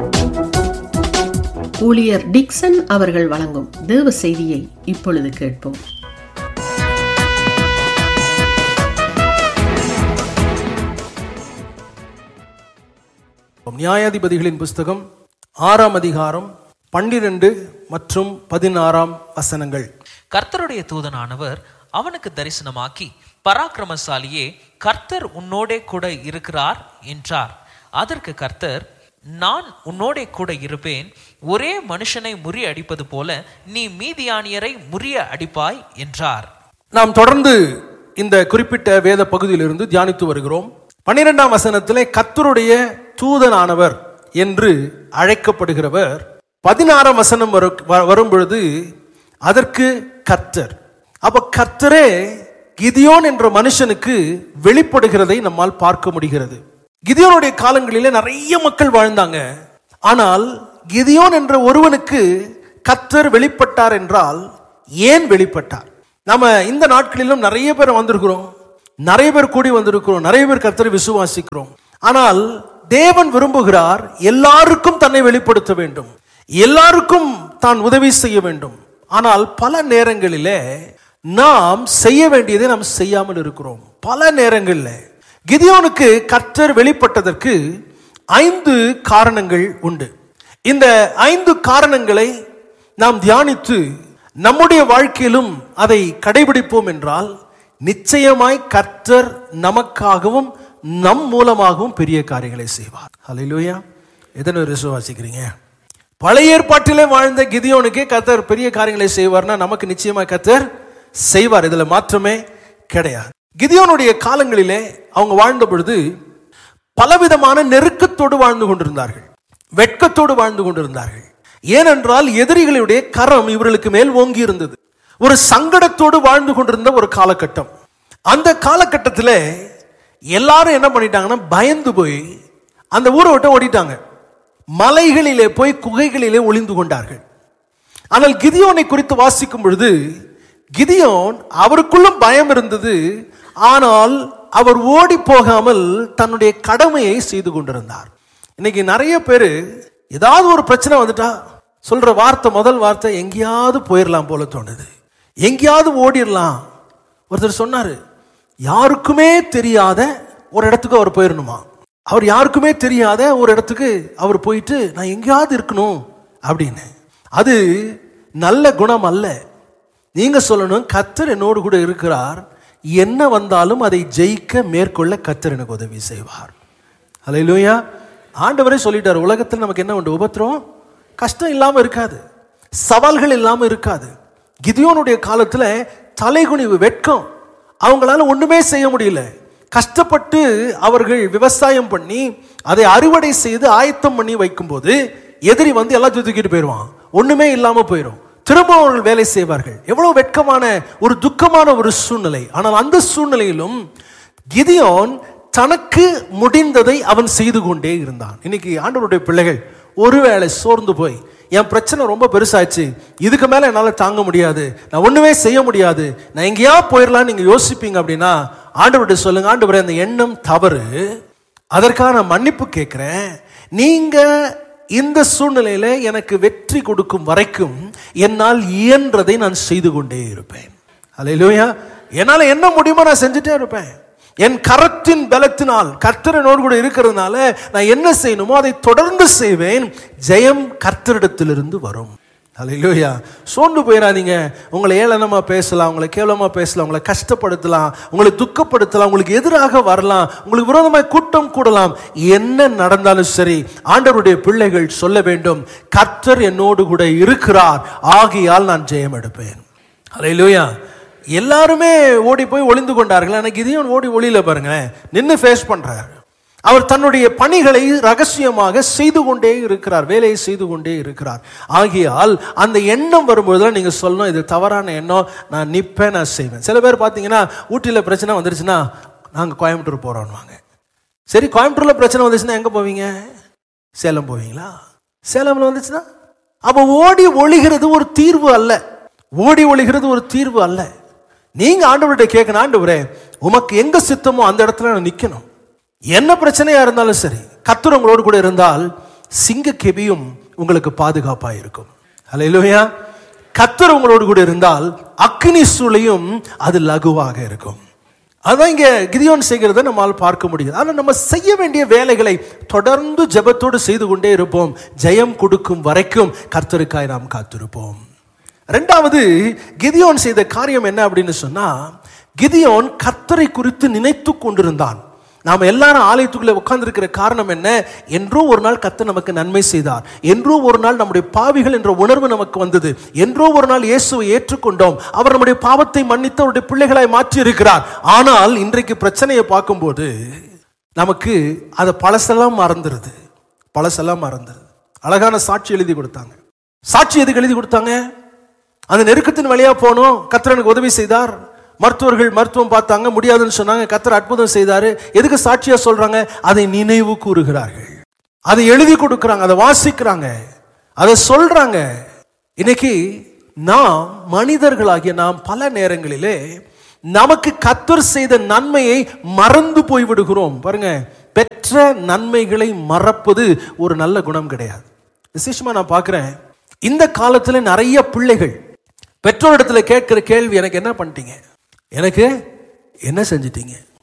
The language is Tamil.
ஊழியர் டிக்சன் அவர்கள் வழங்கும் தேவ செய்தியை இப்பொழுது கேட்போம் நியாயாதிபதிகளின் புஸ்தகம் ஆறாம் அதிகாரம் பன்னிரண்டு மற்றும் பதினாறாம் வசனங்கள் கர்த்தருடைய தூதனானவர் அவனுக்கு தரிசனமாக்கி பராக்கிரமசாலியே கர்த்தர் உன்னோடே கூட இருக்கிறார் என்றார் அதற்கு கர்த்தர் நான் உன்னோடே கூட இருப்பேன் ஒரே மனுஷனை முறியடிப்பது போல நீ மீதியானியரை முறிய அடிப்பாய் என்றார் நாம் தொடர்ந்து இந்த குறிப்பிட்ட வேத பகுதியிலிருந்து தியானித்து வருகிறோம் பன்னிரெண்டாம் வசனத்திலே கர்த்தருடைய தூதனானவர் என்று அழைக்கப்படுகிறவர் பதினாறாம் வசனம் வரு- வ- வரும் பொழுது அதற்கு கர்த்தர் அப்ப கர்த்தரே கிதியோன் என்ற மனுஷனுக்கு வெளிப்படுகிறதை நம்மால் பார்க்க முடிகிறது கிதியோனுடைய காலங்களிலே நிறைய மக்கள் வாழ்ந்தாங்க ஆனால் கிதியோன் என்ற ஒருவனுக்கு கர்த்தர் வெளிப்பட்டார் என்றால் ஏன் வெளிப்பட்டார் நாம இந்த நாட்களிலும் நிறைய பேர் வந்திருக்கிறோம் நிறைய பேர் கூடி வந்திருக்கிறோம் நிறைய பேர் கர்த்தரை விசுவாசிக்கிறோம் ஆனால் தேவன் விரும்புகிறார் எல்லாருக்கும் தன்னை வெளிப்படுத்த வேண்டும் எல்லாருக்கும் தான் உதவி செய்ய வேண்டும் ஆனால் பல நேரங்களிலே நாம் செய்ய வேண்டியதை நாம் செய்யாமல் இருக்கிறோம் பல நேரங்களில் கிதியோனுக்கு கர்த்தர் வெளிப்பட்டதற்கு ஐந்து காரணங்கள் உண்டு இந்த ஐந்து காரணங்களை நாம் தியானித்து நம்முடைய வாழ்க்கையிலும் அதை கடைபிடிப்போம் என்றால் நிச்சயமாய் கர்த்தர் நமக்காகவும் நம் மூலமாகவும் பெரிய காரியங்களை செய்வார் ஹalleluya எத்தனை பேர் விசுவாசிக்கிறீங்க பழைய ஏற்பாட்டிலே வாழ்ந்த கிதியோனுக்கே கர்த்தர் பெரிய காரியங்களை செய்வார்னா நமக்கு நிச்சயமா கர்த்தர் செய்வார் இதுல மாற்றமே கிடையாது கிதியோனுடைய காலங்களிலே அவங்க வாழ்ந்த பொழுது பலவிதமான நெருக்கத்தோடு வாழ்ந்து கொண்டிருந்தார்கள் வெட்கத்தோடு வாழ்ந்து கொண்டிருந்தார்கள் ஏனென்றால் எதிரிகளுடைய கரம் இவர்களுக்கு மேல் ஓங்கி இருந்தது ஒரு சங்கடத்தோடு வாழ்ந்து கொண்டிருந்த ஒரு காலகட்டம் அந்த காலகட்டத்தில் எல்லாரும் என்ன பண்ணிட்டாங்கன்னா பயந்து போய் அந்த ஊரை விட்டு ஓடிட்டாங்க மலைகளிலே போய் குகைகளிலே ஒளிந்து கொண்டார்கள் ஆனால் கிதியோனை குறித்து வாசிக்கும் பொழுது கிதியோன் அவருக்குள்ளும் பயம் இருந்தது ஆனால் அவர் ஓடி போகாமல் தன்னுடைய கடமையை செய்து கொண்டிருந்தார் இன்னைக்கு நிறைய பேர் ஏதாவது ஒரு பிரச்சனை வந்துட்டா சொல்ற வார்த்தை முதல் வார்த்தை எங்கேயாவது போயிடலாம் போல தோணுது எங்கேயாவது ஓடிடலாம் ஒருத்தர் சொன்னாரு யாருக்குமே தெரியாத ஒரு இடத்துக்கு அவர் போயிடணுமா அவர் யாருக்குமே தெரியாத ஒரு இடத்துக்கு அவர் போயிட்டு நான் எங்கேயாவது இருக்கணும் அப்படின்னு அது நல்ல குணம் அல்ல நீங்க சொல்லணும் கத்தர் என்னோடு கூட இருக்கிறார் என்ன வந்தாலும் அதை ஜெயிக்க மேற்கொள்ள கத்தர் எனக்கு உதவி செய்வார் அல்லையிலூயா ஆண்டவரே சொல்லிட்டார் உலகத்தில் நமக்கு என்ன உண்டு உபத்திரம் கஷ்டம் இல்லாமல் இருக்காது சவால்கள் இல்லாமல் இருக்காது கிதியோனுடைய காலத்தில் தலைகுனிவு வெட்கம் அவங்களால ஒண்ணுமே செய்ய முடியல கஷ்டப்பட்டு அவர்கள் விவசாயம் பண்ணி அதை அறுவடை செய்து ஆயத்தம் பண்ணி வைக்கும்போது எதிரி வந்து எல்லாத்தையும் தூக்கிட்டு போயிடுவான் ஒண்ணுமே இல்லாம போயிடும் திரும்ப அவர்கள் வேலை செய்வார்கள் எவ்வளவு வெட்கமான ஒரு துக்கமான ஒரு சூழ்நிலை ஆனால் அந்த சூழ்நிலையிலும் கிதியோன் தனக்கு முடிந்ததை அவன் செய்து கொண்டே இருந்தான் இன்னைக்கு ஆண்டவருடைய பிள்ளைகள் ஒருவேளை சோர்ந்து போய் என் பிரச்சனை ரொம்ப பெருசாச்சு இதுக்கு மேல என்னால தாங்க முடியாது நான் ஒண்ணுமே செய்ய முடியாது நான் எங்கேயா போயிடலாம் நீங்க யோசிப்பீங்க அப்படின்னா ஆண்டவர்கிட்ட சொல்லுங்க ஆண்டவரே அந்த எண்ணம் தவறு அதற்காக நான் மன்னிப்பு கேட்கிறேன் நீங்க இந்த சூழ்நிலையில எனக்கு வெற்றி கொடுக்கும் வரைக்கும் என்னால் இயன்றதை நான் செய்து கொண்டே இருப்பேன் அல்லையா என்னால என்ன முடியுமோ நான் செஞ்சுட்டே இருப்பேன் என் கரத்தின் பலத்தினால் கர்த்தரனோடு கூட இருக்கிறதுனால நான் என்ன செய்யணுமோ அதை தொடர்ந்து செய்வேன் ஜெயம் கர்த்தரிடத்திலிருந்து வரும் அல்லையா சோர்ந்து போயிடாதீங்க உங்களை ஏளனமா பேசலாம் உங்களை கேவலமா பேசலாம் உங்களை கஷ்டப்படுத்தலாம் உங்களை துக்கப்படுத்தலாம் உங்களுக்கு எதிராக வரலாம் உங்களுக்கு விரோதமாய் கூட்டம் கூடலாம் என்ன நடந்தாலும் சரி ஆண்டவருடைய பிள்ளைகள் சொல்ல வேண்டும் கர்த்தர் என்னோடு கூட இருக்கிறார் ஆகையால் நான் ஜெயம் எடுப்பேன் அல்லையா எல்லாருமே ஓடி போய் ஒளிந்து கொண்டார்கள் ஆனால் கிதியோன் ஓடி ஒளியில பாருங்களேன் நின்று ஃபேஸ் பண்றார் அவர் தன்னுடைய பணிகளை ரகசியமாக செய்து கொண்டே இருக்கிறார் வேலையை செய்து கொண்டே இருக்கிறார் ஆகையால் அந்த எண்ணம் வரும்போதுதான் நீங்க சொல்லணும் இது தவறான எண்ணம் நான் நிப்பேன் நான் செய்வேன் சில பேர் பார்த்தீங்கன்னா ஊட்டியில் பிரச்சனை வந்துருச்சுன்னா நாங்கள் கோயம்புத்தூர் போறோம்வாங்க சரி கோயம்புத்தூர்ல பிரச்சனை வந்துச்சுன்னா எங்க போவீங்க சேலம் போவீங்களா சேலம்ல வந்துச்சுன்னா அப்ப ஓடி ஒளிகிறது ஒரு தீர்வு அல்ல ஓடி ஒளிகிறது ஒரு தீர்வு அல்ல நீங்க ஆண்டவர்கிட்ட கேட்கணும் ஆண்டவரே உமக்கு எங்க சித்தமோ அந்த இடத்துல நான் நிக்கணும் என்ன பிரச்சனையா இருந்தாலும் சரி கர்த்தர் உங்களோடு கூட இருந்தால் சிங்க கெபியும் உங்களுக்கு பாதுகாப்பா இருக்கும் அல்லேலூயா கத்தர் உங்களோடு கூட இருந்தால் அக்னி சூளையும் அது லகுவாக இருக்கும் அதான் இங்க கிதியோன் செய்கிறத நம்மால் பார்க்க முடியும் ஆனால் நம்ம செய்ய வேண்டிய வேலைகளை தொடர்ந்து ஜெபத்தோடு செய்து கொண்டே இருப்போம் ஜெயம் கொடுக்கும் வரைக்கும் கர்த்தருக்காய் நாம் காத்திருப்போம் ரெண்டாவது கிதியோன் செய்த காரியம் என்ன அப்படின்னு சொன்னா கிதியோன் கர்த்தரை குறித்து நினைத்து கொண்டிருந்தான் நாம் எல்லாரும் ஆலயத்துக்குள்ளே உட்கார்ந்திருக்கிற காரணம் என்ன என்றோ ஒரு நாள் கர்த்தர் நமக்கு நன்மை செய்தார் என்றோ ஒரு நாள் நம்முடைய பாவிகள் என்ற உணர்வு நமக்கு வந்தது என்றோ ஒரு நாள் இயேசுவை ஏற்றுக்கொண்டோம் அவர் நம்முடைய பாவத்தை மன்னித்து அவருடைய பிள்ளைகளாய் மாற்றி இருக்கிறார் ஆனால் இன்றைக்கு பிரச்சனையை பார்க்கும்போது நமக்கு அதை பழசெல்லாம் மறந்துருது பழசெல்லாம் மறந்துருது அழகான சாட்சி எழுதி கொடுத்தாங்க சாட்சி எதுக்கு எழுதி கொடுத்தாங்க அந்த நெருக்கத்தின் வழியா போனோம் கத்தர் எனக்கு உதவி செய்தார் மருத்துவர்கள் மருத்துவம் பார்த்தாங்க முடியாதுன்னு சொன்னாங்க கத்தர் அற்புதம் செய்தாரு எதுக்கு சாட்சியா சொல்றாங்க அதை நினைவு கூறுகிறார்கள் அதை எழுதி கொடுக்கறாங்க அதை வாசிக்கிறாங்க அதை சொல்றாங்க இன்னைக்கு நாம் மனிதர்களாகிய நாம் பல நேரங்களிலே நமக்கு கத்தர் செய்த நன்மையை மறந்து போய் விடுகிறோம் பாருங்க பெற்ற நன்மைகளை மறப்பது ஒரு நல்ல குணம் கிடையாது விசேஷமா நான் பார்க்கிறேன் இந்த காலத்துல நிறைய பிள்ளைகள் பெற்றோரிடத்துல கேட்கிற கேள்வி எனக்கு என்ன பண்ணிட்டீங்க எனக்கு என்ன செஞ்சிட்டீங்க